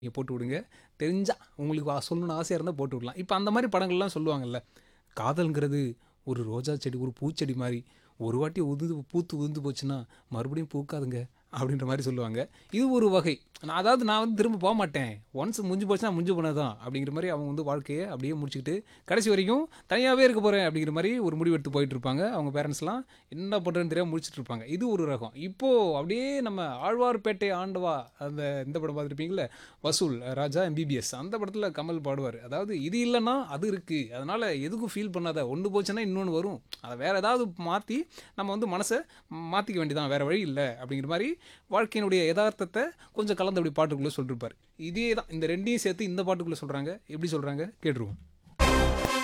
நீங்கள் போட்டு விடுங்க தெரிஞ்சா உங்களுக்கு வா- சொல்லணும்னு ஆசையாக இருந்தால் போட்டு விடலாம் இப்போ அந்த மாதிரி படங்கள்லாம் சொல்லுவாங்கல்ல காதல்ங்கிறது ஒரு ரோஜா செடி ஒரு பூச்செடி மாதிரி ஒரு வாட்டி உதிர்ந்து பூத்து உதிர்ந்து போச்சுன்னா மறுபடியும் பூக்காதுங்க அப்படின்ற மாதிரி சொல்லுவாங்க இது ஒரு வகை நான் அதாவது நான் வந்து திரும்ப போக மாட்டேன் ஒன்ஸ் முடிஞ்சு போச்சுன்னா முடிஞ்சு போனதான் அப்படிங்கிற மாதிரி அவங்க வந்து வாழ்க்கையை அப்படியே முடிச்சுக்கிட்டு கடைசி வரைக்கும் தனியாகவே இருக்க போகிறேன் அப்படிங்கிற மாதிரி ஒரு முடிவு எடுத்து போயிட்டு இருப்பாங்க அவங்க பேரண்ட்ஸ்லாம் என்ன பண்ணுறதுன்னு தெரியாமல் முடிச்சிட்டு இருப்பாங்க இது ஒரு ரகம் இப்போது அப்படியே நம்ம ஆழ்வார்பேட்டை ஆண்டவா அந்த இந்த படம் பார்த்துருப்பீங்களே வசூல் ராஜா எம்பிபிஎஸ் அந்த படத்தில் கமல் பாடுவார் அதாவது இது இல்லைன்னா அது இருக்குது அதனால் எதுக்கும் ஃபீல் பண்ணாத ஒன்று போச்சுன்னா இன்னொன்று வரும் அதை வேறு ஏதாவது மாற்றி நம்ம வந்து மனசை மாற்றிக்க வேண்டியதான் வேறு வழி இல்லை அப்படிங்கிற மாதிரி வாழ்க்கையினுடைய யதார்த்தத்தை கொஞ்சம் கலந்து அப்படி பாட்டுக்குள்ளே சொல்லிருப்பார் இதே தான் இந்த ரெண்டையும் சேர்த்து இந்த பாட்டுக்குள்ளே சொல்கிறாங்க எப்படி சொல்கிறாங்க கேட்டுருவோம்